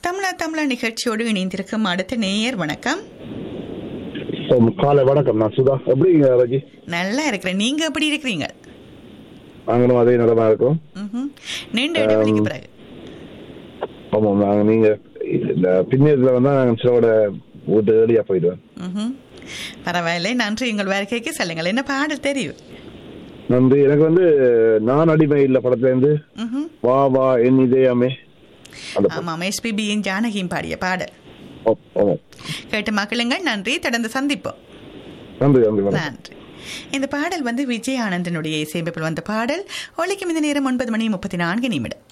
தமிழா தமிழா நிகழ்ச்சியோடு இணைந்திருக்கும் அடுத்த நேயர் வணக்கம் ஓ, காலை வணக்கம் நான் சுதா எப்படிங்க ரஜி நல்லா இருக்கிறேன் நீங்க எப்படி இருக்கிறீங்க நாங்களும் அதே நிலமா இருக்கோம் ம்ஹும். நீண்ட இடைவெளிக்கு பிறகு ஆமாம் நாங்க நீங்க இந்த பின்னேறதுல வந்தா நாங்க சிலோட வீட்டு ஏர்லியா போயிடுவேன் ம்ஹும். பரவாயில்லை நன்றி உங்கள் வருகைக்கு சொல்லுங்கள் என்ன பாடல் தெரியும் நன்றி எனக்கு வந்து நான் அடிமை இல்ல படத்துல இருந்து ம்ஹும். வா வா என் இதயமே அந்த படம். ஆமாம் எஸ்பிபியின் ஜானகியும் பாடிய பாடல் ஆ, ஆமாம் கேட்டு மக்களுங்கள் நன்றி தொடர்ந்து சந்திப்போம் நன்றி நன்றி வணக்கம் நன்றி இந்த பாடல் வந்து விஜய் ஆனந்தனுடைய இசையமைப்பில் வந்த பாடல் ஒலிக்கும் இந்த நேரம் ஒன்பது மணி முப்பத்தி நான்கு நிமிடம்